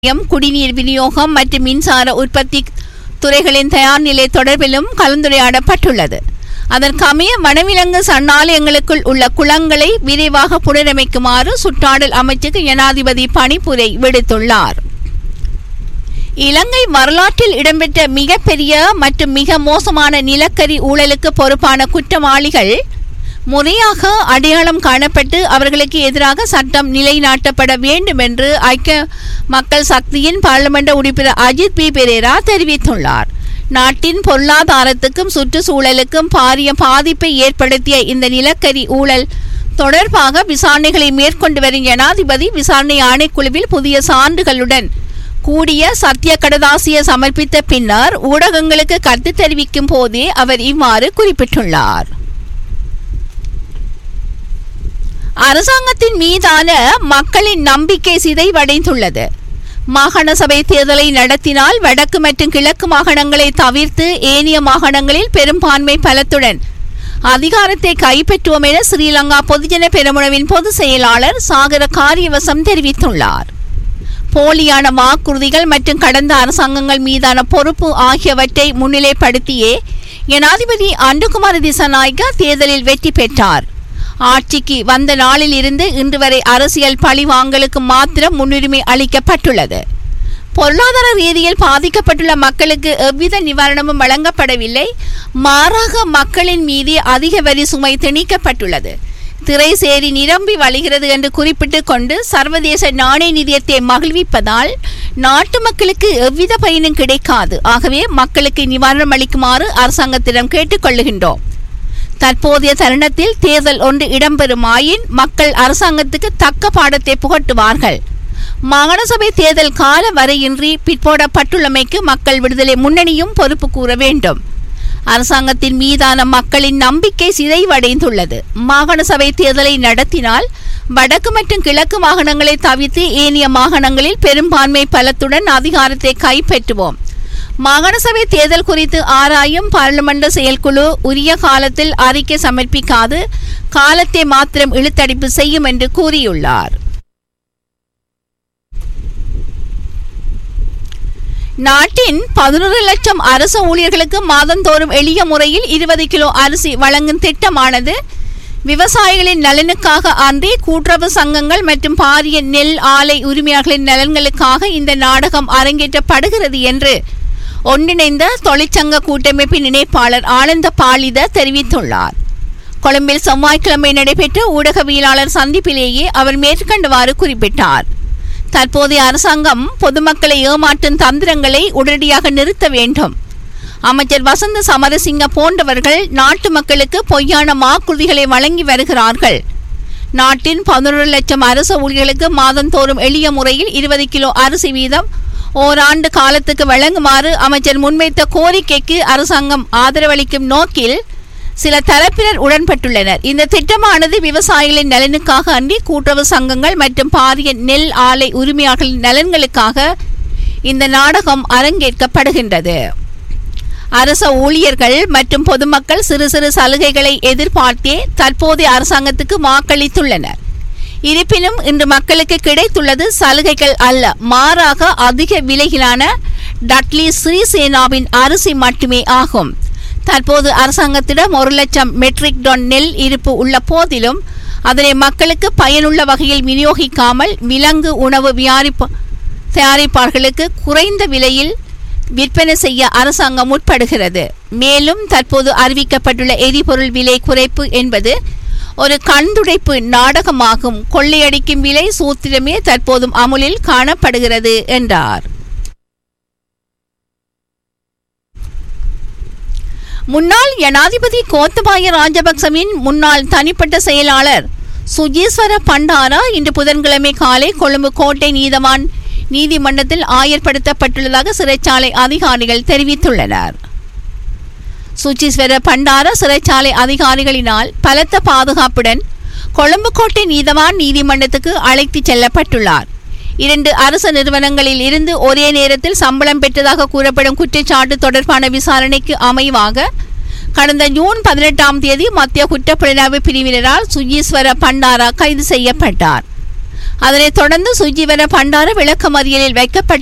நிலையம் குடிநீர் விநியோகம் மற்றும் மின்சார உற்பத்தி துறைகளின் தயார் நிலை தொடர்பிலும் கலந்துரையாடப்பட்டுள்ளது அதற்கமைய வனவிலங்கு சரணாலயங்களுக்குள் உள்ள குளங்களை விரைவாக புனரமைக்குமாறு சுற்றாடல் அமைச்சுக்கு ஜனாதிபதி பணிப்புரை விடுத்துள்ளார் இலங்கை வரலாற்றில் இடம்பெற்ற மிகப்பெரிய மற்றும் மிக மோசமான நிலக்கரி ஊழலுக்கு பொறுப்பான குற்றவாளிகள் முறையாக அடையாளம் காணப்பட்டு அவர்களுக்கு எதிராக சட்டம் நிலைநாட்டப்பட வேண்டும் என்று ஐக்கிய மக்கள் சக்தியின் பாராளுமன்ற உறுப்பினர் அஜித் பி பெரேரா தெரிவித்துள்ளார் நாட்டின் பொருளாதாரத்துக்கும் சுற்றுச்சூழலுக்கும் பாரிய பாதிப்பை ஏற்படுத்திய இந்த நிலக்கரி ஊழல் தொடர்பாக விசாரணைகளை மேற்கொண்டு வரும் ஜனாதிபதி விசாரணை ஆணைக்குழுவில் புதிய சான்றுகளுடன் கூடிய சத்திய கடதாசிய சமர்ப்பித்த பின்னர் ஊடகங்களுக்கு கருத்து தெரிவிக்கும் போதே அவர் இவ்வாறு குறிப்பிட்டுள்ளார் அரசாங்கத்தின் மீதான மக்களின் நம்பிக்கை சிதைவடைந்துள்ளது மாகாண சபை தேர்தலை நடத்தினால் வடக்கு மற்றும் கிழக்கு மாகாணங்களை தவிர்த்து ஏனைய மாகாணங்களில் பெரும்பான்மை பலத்துடன் அதிகாரத்தை கைப்பற்றுவோம் என ஸ்ரீலங்கா பொதுஜன பெரமுனவின் பொதுச் செயலாளர் சாகர காரியவசம் தெரிவித்துள்ளார் போலியான வாக்குறுதிகள் மற்றும் கடந்த அரசாங்கங்கள் மீதான பொறுப்பு ஆகியவற்றை முன்னிலைப்படுத்தியே ஜனாதிபதி அண்டுகுமார திசாநாயக்கா தேர்தலில் வெற்றி பெற்றார் ஆட்சிக்கு வந்த நாளில் இருந்து இன்று வரை அரசியல் பழிவாங்கலுக்கு மாத்திரம் முன்னுரிமை அளிக்கப்பட்டுள்ளது பொருளாதார ரீதியில் பாதிக்கப்பட்டுள்ள மக்களுக்கு எவ்வித நிவாரணமும் வழங்கப்படவில்லை மாறாக மக்களின் மீது அதிக வரி சுமை திணிக்கப்பட்டுள்ளது திரைசேரி நிரம்பி வழிகிறது என்று குறிப்பிட்டுக் கொண்டு சர்வதேச நாணய நிதியத்தை மகிழ்விப்பதால் நாட்டு மக்களுக்கு எவ்வித பயனும் கிடைக்காது ஆகவே மக்களுக்கு நிவாரணம் அளிக்குமாறு அரசாங்கத்திடம் கேட்டுக்கொள்ளுகின்றோம் தற்போதைய தருணத்தில் தேர்தல் ஒன்று இடம்பெறுமாயின் மக்கள் அரசாங்கத்துக்கு தக்க பாடத்தை புகட்டுவார்கள் மாகாண சபை தேர்தல் கால வரையின்றி பிற்போடப்பட்டுள்ளமைக்கு மக்கள் விடுதலை முன்னணியும் பொறுப்பு கூற வேண்டும் அரசாங்கத்தின் மீதான மக்களின் நம்பிக்கை சிதைவடைந்துள்ளது மாகாண சபை தேர்தலை நடத்தினால் வடக்கு மற்றும் கிழக்கு மாகாணங்களை தவிர்த்து ஏனைய மாகாணங்களில் பெரும்பான்மை பலத்துடன் அதிகாரத்தை கைப்பற்றுவோம் மாகாண சபை தேர்தல் குறித்து ஆராயும் பாராளுமன்ற செயற்குழு உரிய காலத்தில் அறிக்கை சமர்ப்பிக்காது காலத்தை மாத்திரம் இழுத்தடிப்பு செய்யும் என்று கூறியுள்ளார் நாட்டின் பதினொரு லட்சம் அரசு ஊழியர்களுக்கு மாதந்தோறும் எளிய முறையில் இருபது கிலோ அரிசி வழங்கும் திட்டமானது விவசாயிகளின் நலனுக்காக அன்றி கூட்டுறவு சங்கங்கள் மற்றும் பாரிய நெல் ஆலை உரிமையாளர்களின் நலன்களுக்காக இந்த நாடகம் அரங்கேற்றப்படுகிறது என்று ஒன்றிணைந்த தொழிற்சங்க கூட்டமைப்பின் இணைப்பாளர் ஆனந்த பாலித தெரிவித்துள்ளார் கொழும்பில் செவ்வாய்க்கிழமை நடைபெற்ற ஊடகவியலாளர் சந்திப்பிலேயே அவர் மேற்கண்டவாறு குறிப்பிட்டார் தற்போதைய அரசாங்கம் பொதுமக்களை ஏமாற்றும் தந்திரங்களை உடனடியாக நிறுத்த வேண்டும் அமைச்சர் வசந்த சமரசிங்க போன்றவர்கள் நாட்டு மக்களுக்கு பொய்யான வாக்குறுதிகளை வழங்கி வருகிறார்கள் நாட்டின் பதினொரு லட்சம் அரசு ஊழியர்களுக்கு மாதந்தோறும் எளிய முறையில் இருபது கிலோ அரிசி வீதம் ஓராண்டு காலத்துக்கு வழங்குமாறு அமைச்சர் முன்வைத்த கோரிக்கைக்கு அரசாங்கம் ஆதரவளிக்கும் நோக்கில் சில தரப்பினர் உடன்பட்டுள்ளனர் இந்த திட்டமானது விவசாயிகளின் நலனுக்காக அன்றி கூட்டுறவு சங்கங்கள் மற்றும் பாரிய நெல் ஆலை உரிமையாளர்களின் நலன்களுக்காக இந்த நாடகம் அரங்கேற்கப்படுகின்றது அரச ஊழியர்கள் மற்றும் பொதுமக்கள் சிறு சிறு சலுகைகளை எதிர்பார்த்தே தற்போதைய அரசாங்கத்துக்கு வாக்களித்துள்ளனர் இருப்பினும் இன்று மக்களுக்கு கிடைத்துள்ளது சலுகைகள் அல்ல மாறாக அதிக விலையிலான டட்லி ஸ்ரீசேனாவின் அரிசி மட்டுமே ஆகும் தற்போது அரசாங்கத்திடம் ஒரு லட்சம் மெட்ரிக் டன் நெல் இருப்பு உள்ள போதிலும் அதனை மக்களுக்கு பயனுள்ள வகையில் விநியோகிக்காமல் விலங்கு உணவு வியாரிப்பு தயாரிப்பாளர்களுக்கு குறைந்த விலையில் விற்பனை செய்ய அரசாங்கம் முற்படுகிறது மேலும் தற்போது அறிவிக்கப்பட்டுள்ள எரிபொருள் விலை குறைப்பு என்பது ஒரு கண்துடைப்பு நாடகமாகும் கொள்ளையடிக்கும் விலை சூத்திரமே தற்போதும் அமுலில் காணப்படுகிறது என்றார் முன்னாள் ஜனாதிபதி கோத்தபாய ராஜபக்சவின் முன்னாள் தனிப்பட்ட செயலாளர் சுஜீஸ்வர பண்டாரா இன்று புதன்கிழமை காலை கொழும்பு கோட்டை நீதவான் நீதிமன்றத்தில் ஆயர்படுத்தப்பட்டுள்ளதாக சிறைச்சாலை அதிகாரிகள் தெரிவித்துள்ளனர் சுஜீஸ்வர பண்டாரா சிறைச்சாலை அதிகாரிகளினால் பலத்த பாதுகாப்புடன் கொழும்பு கோட்டை நீதவான் நீதிமன்றத்துக்கு அழைத்துச் செல்லப்பட்டுள்ளார் இரண்டு அரசு நிறுவனங்களில் இருந்து ஒரே நேரத்தில் சம்பளம் பெற்றதாக கூறப்படும் குற்றச்சாட்டு தொடர்பான விசாரணைக்கு அமைவாக கடந்த ஜூன் பதினெட்டாம் தேதி மத்திய குற்றப்புலனாய்வு பிரிவினரால் சுஜீஸ்வர பண்டாரா கைது செய்யப்பட்டார் அதனைத் தொடர்ந்து சுஜிவர பண்டார விளக்கமறியலில் வைக்கப்பட்ட